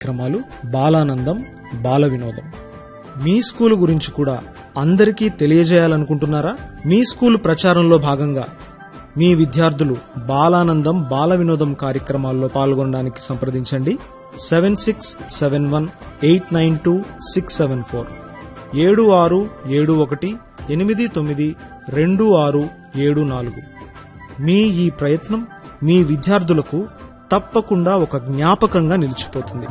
కార్యక్రమాలు బాలానందం బాల వినోదం మీ స్కూల్ గురించి కూడా అందరికీ తెలియజేయాలనుకుంటున్నారా మీ స్కూల్ ప్రచారంలో భాగంగా మీ విద్యార్థులు బాలానందం బాల వినోదం కార్యక్రమాల్లో పాల్గొనడానికి సంప్రదించండి seven six seven one eight nine two six seven four ఏడు ఆరు ఏడు ఒకటి ఎనిమిది తొమ్మిది రెండు ఆరు ఏడు నాలుగు మీ ఈ ప్రయత్నం మీ విద్యార్థులకు తప్పకుండా ఒక జ్ఞాపకంగా నిలిచిపోతుంది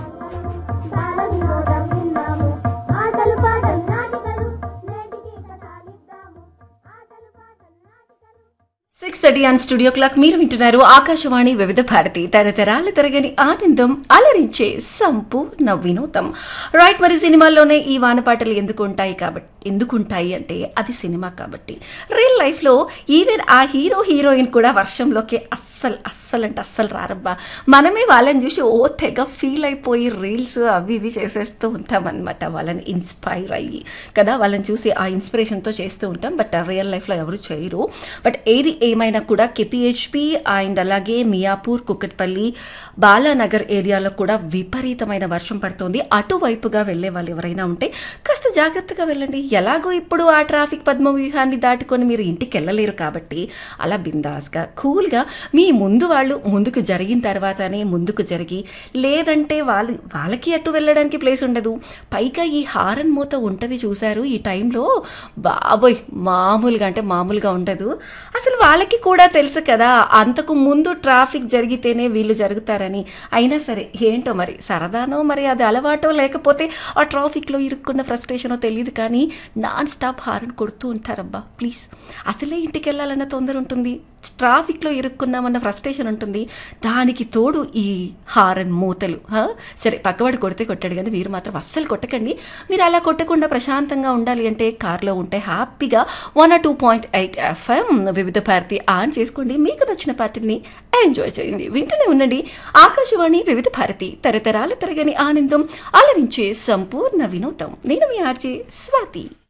బాల వినోదం విన్నాము ఆటలు పాటలు నాటికలు నేటికి కథాలిద్దాము ఆటలు పాటలు నాటికలు six thirty and studio clock మీరు వింటున్నారు ఆకాశవాణి వివిధ భారతి తరతరాల తరగని ఆనందం అలరించే సంపూర్ణ వినోదం రైట్ మరి సినిమాల్లోనే ఈ వానపాటలు ఎందుకు ఉంటాయి కాబట్టి ఎందుకు ఉంటాయి అంటే అది సినిమా కాబట్టి రియల్ లైఫ్లో ఈవెన్ ఆ హీరో హీరోయిన్ కూడా వర్షంలోకి అస్సలు అస్సలు అంటే అస్సలు రారబ్బా మనమే వాళ్ళని చూసి ఓ తెగ ఫీల్ అయిపోయి రీల్స్ అవి ఇవి చేసేస్తూ ఉంటాం అనమాట వాళ్ళని ఇన్స్పైర్ అయ్యి కదా వాళ్ళని చూసి ఆ ఇన్స్పిరేషన్తో చేస్తూ ఉంటాం బట్ రియల్ లైఫ్లో ఎవరు చేయరు బట్ ఏది ఏమైనా కూడా కెపిహెచ్పి అండ్ అలాగే మియాపూర్ కుక్కట్పల్లి బాలానగర్ ఏరియాలో కూడా విపరీతమైన వర్షం పడుతోంది అటువైపుగా వెళ్ళే వాళ్ళు ఎవరైనా ఉంటే కాస్త జాగ్రత్తగా వెళ్ళండి ఎలాగో ఇప్పుడు ఆ ట్రాఫిక్ పద్మ వ్యూహాన్ని దాటుకొని మీరు ఇంటికి వెళ్ళలేరు కాబట్టి అలా బిందాస్గా కూల్గా మీ ముందు వాళ్ళు ముందుకు జరిగిన తర్వాతనే ముందుకు జరిగి లేదంటే వాళ్ళు వాళ్ళకి అటు వెళ్ళడానికి ప్లేస్ ఉండదు పైగా ఈ హారన్ మూత ఉంటుంది చూశారు ఈ టైంలో బాబోయ్ మామూలుగా అంటే మామూలుగా ఉండదు అసలు వాళ్ళకి కూడా తెలుసు కదా అంతకు ముందు ట్రాఫిక్ జరిగితేనే వీళ్ళు జరుగుతారని అయినా సరే ఏంటో మరి సరదానో మరి అది అలవాటో లేకపోతే ఆ ట్రాఫిక్లో ఇరుక్కున్న ఫ్రస్ట్రేషనో తెలియదు కానీ నాన్ స్టాప్ హారన్ కొడుతూ ఉంటారబ్బా ప్లీజ్ అసలే ఇంటికి వెళ్ళాలన్న తొందర ఉంటుంది ట్రాఫిక్లో ఇరుక్కున్నామన్న ఫ్రస్ట్రేషన్ ఉంటుంది దానికి తోడు ఈ హారన్ మూతలు హా? సరే పక్కవాడు కొడితే కొట్టాడు కానీ మీరు మాత్రం అస్సలు కొట్టకండి మీరు అలా కొట్టకుండా ప్రశాంతంగా ఉండాలి అంటే కార్లో ఉంటే హ్యాపీగా one two point eight FM Vividh Bharati on చేసుకోండి మీకు నచ్చిన పార్టీని ఎంజాయ్ చేయండి వింటూనే ఉండండి ఆకాశవాణి వివిధ భారతి తరతరాల తరగని ఆనందం అలరించే సంపూర్ణ వినోదం నేను మీ ఆర్జే స్వాతి